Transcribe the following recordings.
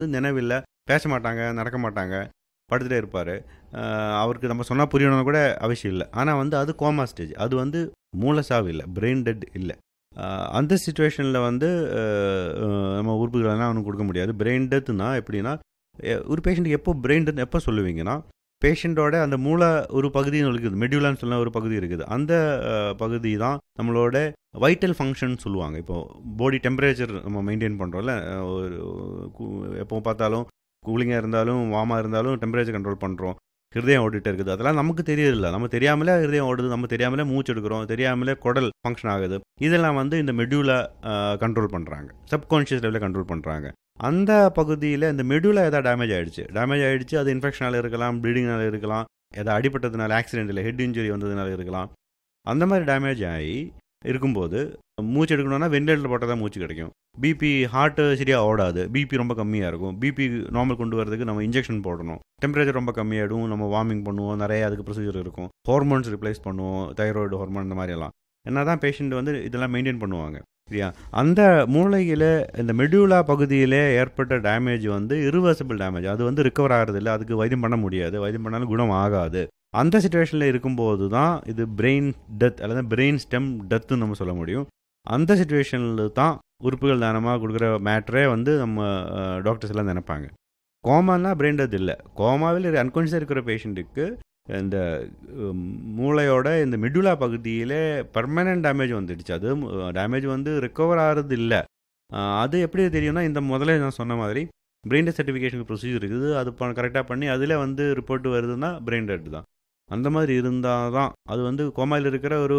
நினைவில்லை பேச மாட்டாங்க நடக்க மாட்டாங்க படுத்துட்டே இருப்பார் அவருக்கு நம்ம சொன்னால் புரியணும்னு கூட அவசியம் இல்லை ஆனால் வந்து அது கோமா ஸ்டேஜ் அது வந்து மூலசாவு இல்லை பிரெயின் டெட் இல்லை ஆஹ் அந்த சுச்சுவேஷனில் வந்து ஆஹ் ஆஹ் நம்ம உறுப்புகளெல்லாம் அவனுக்கு கொடுக்க முடியாது பிரெயின் டெத்துனா எப்படின்னா எ- ஒரு பேஷண்ட்டுக்கு எப்போ பிரெயின் டெத் எப்போ சொல்லுவீங்கன்னா பேஷண்ட்டோட அந்த மூளை ஒரு பகுதி இருக்குது மெடியூலான்னு சொல்ல ஒரு பகுதி இருக்குது அந்த ஆஹ், பகுதி தான் நம்மளோட வைட்டல் ஃபங்க்ஷன் சொல்லுவாங்க இப்போ பாடி டெம்பரேச்சர் நம்ம மெயின்டைன் பண்ணுறோம்ல ஒரு கு- எப்போ பார்த்தாலும் கூலிங்காக இருந்தாலும் வார்மாக இருந்தாலும் டெம்பரேச்சர் கண்ட்ரோல் பண்ணுறோம் ஹிருதயம் ஓடிட்டே இருக்குது அதெல்லாம் நமக்கு தெரியல நம்ம தெரியாமலே ஹிருதயம் ஓடுது நம்ம தெரியாமலே மூச்சு எடுக்கிறோம் தெரியாமலே குடல் ஃபங்க்ஷன் ஆகுது இதெல்லாம் வந்து இந்த மெடியூலை கண்ட்ரோல் பண்ணுறாங்க சப்கான்ஷியஸ் லெவலில் கண்ட்ரோல் பண்ணுறாங்க அந்த பகுதியில் இந்த மெடியூலா எதாவது டேமேஜ் ஆயிடுச்சு டேமேஜ் ஆயிடுச்சு அது இன்ஃபெக்ஷனால இருக்கலாம் ப்ளீடிங்னால இருக்கலாம் எதாவது அடிபட்டதுனால ஆக்சிடென்ட்டில் ஹெட் இன்ஜுரி வந்ததுனால இருக்கலாம் அந்த மாதிரி டேமேஜ் ஆகி இருக்கும்போது மூச்சு எடுக்கணும்னா வெண்டிலேட்டர் போட்டால் தான் மூச்சு கிடைக்கும் பிபி ஹார்ட்டு சரியாக ஓடாது பிபி ரொம்ப கம்மியாக இருக்கும் பிபி நார்மல் கொண்டு வரதுக்கு நம்ம இன்ஜெக்ஷன் போடணும் டெம்பரேச்சர் ரொம்ப கம்மியாகிடும் நம்ம வார்மிங் பண்ணுவோம் நிறைய அதுக்கு ப்ரொசீஜர் இருக்கும் ஹார்மோன்ஸ் ரிப்ளேஸ் பண்ணுவோம் தைராய்டு ஹார்மோன் இந்த மாதிரி எல்லாம் என்ன தான் பேஷண்ட் வந்து இதெல்லாம் மெயின்டைன் பண்ணுவாங்க சரியா அந்த மூளையில் இந்த மெடியூலா பகுதியிலே ஏற்பட்ட டேமேஜ் வந்து irreversible டேமேஜ் அது வந்து ரிகவர் ஆகிறதில்ல அதுக்கு வைத்தியம் பண்ண முடியாது வைத்தியம் பண்ணாலும் குணம் ஆகாது அந்த சுச்சுவேஷனில் இருக்கும்போது தான் இது பிரெயின் டெத் அல்லது பிரெயின் ஸ்டெம் டெத்துன்னு நம்ம சொல்ல முடியும் அந்த சுச்சுவேஷனில் தான் உறுப்புகள் தானமாக கொடுக்குற மேட்ரே வந்து நம்ம டாக்டர்ஸ் எல்லாம் நினைப்பாங்க கோமானா பிரெயின் டெத் இல்லை கோமாவில் அன்கான்ஷியஸாக இருக்கிற பேஷண்ட்டுக்கு இந்த உம், மூளையோட இந்த மிடுலா பகுதியிலே பர்மனன்ட் டேமேஜ் வந்துடுச்சு அது டேமேஜ் வந்து ரெக்கவர் ஆகிறது இல்லை அது எப்படி தெரியும்னா இந்த முதல்ல நான் சொன்ன மாதிரி பிரெயின் டெத் சர்டிஃபிகேஷன் ப்ரொசீஜர் இருக்குது அது கரெக்டாக பண்ணி அதில் வந்து ரிப்போர்ட் வருதுன்னா பிரெயின் டெட் தான் அந்த மாதிரி இருந்தால் தான் அது வந்து கோமாயில் இருக்கிற ஒரு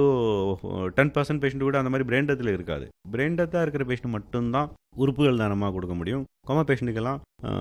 டென் பர்சன்ட் பேஷண்ட் கூட அந்த மாதிரி பிரெயின் டெத்தில் இருக்காது பிரெயின் டெத்தாக இருக்கிற பேஷண்ட் மட்டும்தான் உறுப்புகள் தானமாக கொடுக்க முடியும் கோமா பேஷண்ட்டுக்கெல்லாம்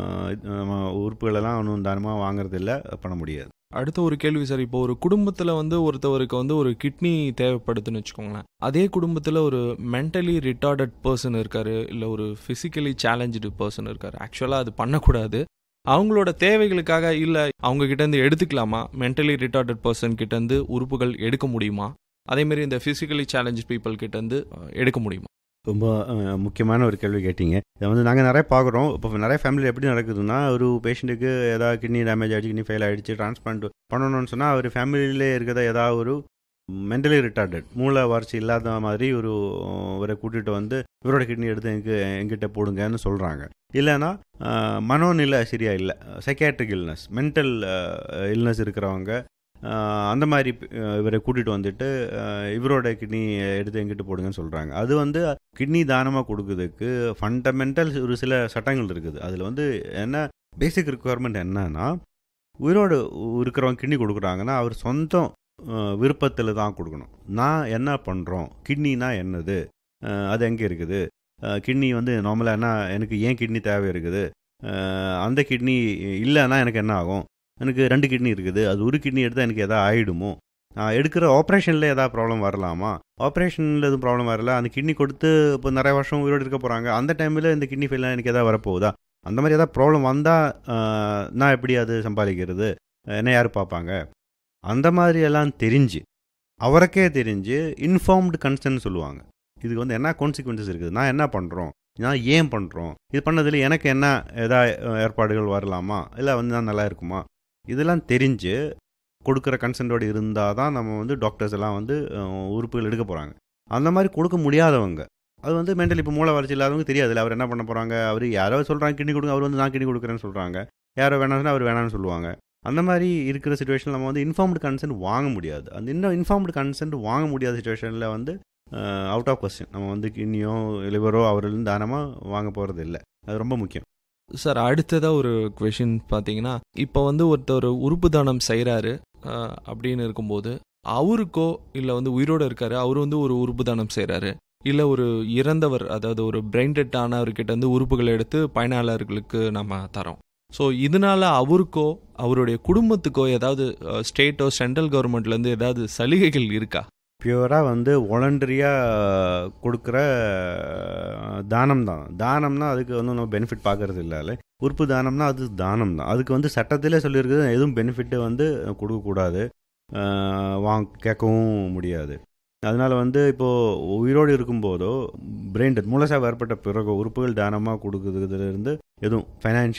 நம்ம உறுப்புகளெல்லாம் ஒன்றும் தானமாக வாங்குறது இல்லை பண்ண முடியாது அடுத்த ஒரு கேள்வி சார் இப்போ ஒரு குடும்பத்தில் வந்து ஒருத்தவருக்கு வந்து ஒரு கிட்னி தேவைப்படுதுன்னு வச்சுக்கோங்களேன் அதே குடும்பத்தில் ஒரு மென்டலி ரிட்டார்டட் பர்சன் இருக்காரு இல்லை ஒரு ஃபிசிக்கலி சேலஞ்சு பர்சன் இருக்காரு ஆக்சுவலாக அது பண்ணக்கூடாது அவங்களோட தேவைகளுக்காக இல்லை அவங்க கிட்டேருந்து எடுத்துக்கலாமா மென்டலி ரிட்டார்டட் பர்சன் கிட்டேருந்து உறுப்புகள் எடுக்க முடியுமா அதேமாரி இந்த ஃபிசிக்கலி சேலஞ்சு பீப்புள் கிட்டேருந்து அஹ், எடுக்க முடியுமா ரொம்ப அஹ், முக்கியமான ஒரு கேள்வி கேட்டீங்க இதை வந்து நாங்கள் நிறைய பார்க்குறோம் இப்போ நிறைய ஃபேமிலி எப்படி நடக்குதுன்னா ஒரு பேஷண்ட்டுக்கு ஏதாவது கிட்னி டேமேஜ் ஆகிடுச்சு கிட்னி ஃபெயில் ஆகிடுச்சு டிரான்ஸ்பிளான்ட் பண்ணணும்னு சொன்னால் அவர் ஃபேமிலியிலே இருக்கிற ஏதாவது ஒரு மென்டலி ரிட்டார்டட் மூளை வறட்சி இல்லாத மாதிரி ஒரு அஹ், இவரை கூட்டிகிட்டு வந்து இவரோட கிட்னி எடுத்து எங்க எங்கிட்ட போடுங்கன்னு சொல்கிறாங்க இல்லைன்னா அஹ், மனோநிலை சரியா இல்லை சைக்காட்ரிக் இல்னஸ் மென்டல் இல்னஸ் இருக்கிறவங்க அஹ், அந்த மாதிரி அஹ், இவரை கூட்டிகிட்டு வந்துட்டு அஹ், இவரோட கிட்னி எடுத்து எங்கிட்ட போடுங்கன்னு சொல்கிறாங்க அது வந்து கிட்னி தானமாக கொடுக்கறதுக்கு ஃபண்டமெண்டல் ஒரு சில சட்டங்கள் இருக்குது அதில் வந்து என்ன பேசிக் ரெக்குவயர்மெண்ட் என்னன்னா உயிரோடு இருக்கிறவங்க கிட்னி கொடுக்குறாங்கன்னா அவர் சொந்தம் விருப்பத்தில் தான் கொடுக்கணும் நான் என்ன பண்ணுறோம் கிட்னினா என்னது அஹ், அது எங்கே இருக்குது கிட்னி வந்து நார்மலாக என்ன எனக்கு ஏன் கிட்னி தேவை இருக்குது அஹ், அந்த கிட்னி இல்லைன்னா எனக்கு என்ன ஆகும் எனக்கு ரெண்டு கிட்னி இருக்குது அது ஒரு கிட்னி எடுத்தால் எனக்கு எதாவது ஆகிடுமோ நான் எடுக்கிற ஆப்ரேஷனில் ஏதாவது ப்ராப்ளம் வரலாமா ஆப்ரேஷனில் எதுவும் ப்ராப்ளம் வரல அந்த கிட்னி கொடுத்து இப்போ நிறைய வருஷம் உயிரோடு இருக்க போகிறாங்க அந்த டைமில் இந்த கிட்னி ஃபெயில் எனக்கு எதாவது வரப்போகுதா அந்த மாதிரி ஏதாவது ப்ராப்ளம் வந்தால் நான் எப்படி அது சம்பாதிக்கிறது என்ன யார் பார்ப்பாங்க அந்த மாதிரி எல்லாம் தெரிஞ்சு அவருக்கே தெரிஞ்சு இன்ஃபார்ம்டு கன்சர்ன் சொல்லுவாங்க இதுக்கு வந்து என்ன கான்சிக்வன்சஸ் இருக்குது நான் என்ன பண்ணுறோம் நான் ஏன் பண்ணுறோம் இது பண்ணதில் எனக்கு என்ன எதா ஏற்பாடுகள் வரலாமா இல்லை வந்து நான் நல்லா இருக்குமா இதெல்லாம் தெரிஞ்சு கொடுக்குற கன்சென்ட்டோடு இருந்தால் தான் நம்ம வந்து டாக்டர்ஸ் எல்லாம் வந்து அஹ், உறுப்புகள் எடுக்க போகிறாங்க அந்த மாதிரி கொடுக்க முடியாதவங்க அது வந்து மென்டல் இப்போ மூளை வளர்ச்சி இல்லாதவங்க தெரியாதுல்ல அவர் என்ன பண்ண போகிறாங்க அவர் யாரோ சொல்கிறாங்க கிட்னி கொடுங்க அவர் வந்து நான் கிட்னி கொடுக்குறேன்னு சொல்கிறாங்க யாரோ வேணாம்னா அவர் வேணாம்னு சொல்லுவாங்க அந்த மாதிரி இருக்கிற சுச்சுவேஷனில் நம்ம வந்து இன்ஃபார்ம்டு கன்சென்ட் வாங்க முடியாது அந்த இன்னும் இன்ஃபார்ம்டு கன்சென்ட் வாங்க முடியாத சுச்சுவேஷனில் வந்து அவுட் ஆஃப் கொஸ்டின் நம்ம வந்து கிட்னியோ லிவரோ அவரிலிருந்து தானமாக வாங்க போகிறது இல்லை அது ரொம்ப முக்கியம் சார் அடுத்ததாக ஒரு கொஷின் பார்த்தீங்கன்னா இப்போ வந்து ஒருத்தர் உறுப்பு தானம் செய்கிறாரு அப்படின்னு இருக்கும்போது அவருக்கோ இல்லை வந்து உயிரோடு இருக்காரு அவர் வந்து ஒரு உறுப்பு தானம் செய்கிறாரு இல்லை ஒரு இறந்தவர் அதாவது ஒரு பிரெயின் டெட் ஆனவர்கிட்ட இருந்து உறுப்புகளை எடுத்து பயனாளர்களுக்கு நம்ம தரோம் ஸோ இதனால அவருக்கோ அவருடைய குடும்பத்துக்கோ ஏதாவது ஸ்டேட்டோ சென்ட்ரல் கவர்மெண்ட்லேருந்து ஏதாவது சலுகைகள் இருக்கா பியூராக வந்து ஒலண்டரியாக கொடுக்குற தானம் தான் தானம்னா அதுக்கு வந்து நம்ம பெனிஃபிட் பார்க்கறது இல்லை உறுப்பு தானம்னா அது தானம் தான் அதுக்கு வந்து சட்டத்திலே சொல்லியிருக்குது எதுவும் பெனிஃபிட்டு வந்து கொடுக்கக்கூடாது அஹ், வாங்க கேட்கவும் முடியாது அதனால் வந்து இப்போது உயிரோடு இருக்கும்போதோ பிரெயின் டெத் மூலசாவு ஏற்பட்ட பிறகு உறுப்புகள் தானமாக கொடுக்குறதுலேருந்து எதுவும் ஃபைனான்ஷியல்